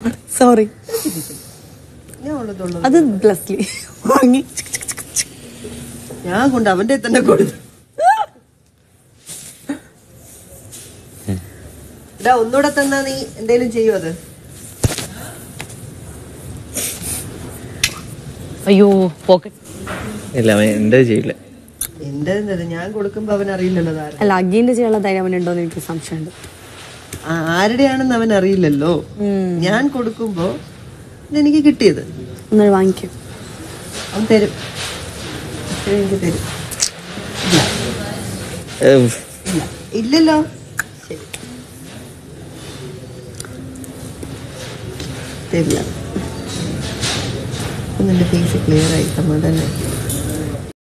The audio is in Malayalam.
സോറി ഞാൻ ഉള്ളതുള്ളത് അത് ബ്ലസ്ലി വാങ്ങി ഞാൻ കൊണ്ട് അവന്റെ തന്നെ കൊടുത്തു ഇതാ ഒന്നുകൂടെ തന്നാ നീ എന്തേലും ചെയ്യോ അത് അയ്യോ പോക്കറ്റ് ഇല്ല അവൻ എന്റെ ചെയ്യില്ല എന്റെ എന്തത് ഞാൻ കൊടുക്കുമ്പോ അവൻ അറിയില്ലല്ലോ അത് ആരാ. അല്ല അഗീന്റെ ചെയ്യാനുള്ള ധൈര്യം അവനുണ്ടോ എന്ന് എനിക്ക് സംശയമുണ്ട് ആ, ആരുടെയാണെന്ന് അവൻ അറിയില്ലല്ലോ ഞാൻ കൊടുക്കുമ്പോ ഇതെനിക്ക് കിട്ടിയത് എന്നാൽ വാങ്ങിക്കും അവൻ തരും ഇത് എനിക്ക് തരും ഏഹ്, ഇല്ല ഇല്ലല്ലോ ശരി തരില്ല അപ്പൊ നിന്റെ ഫേസ് ക്ലിയർ ആയി സമാധാനം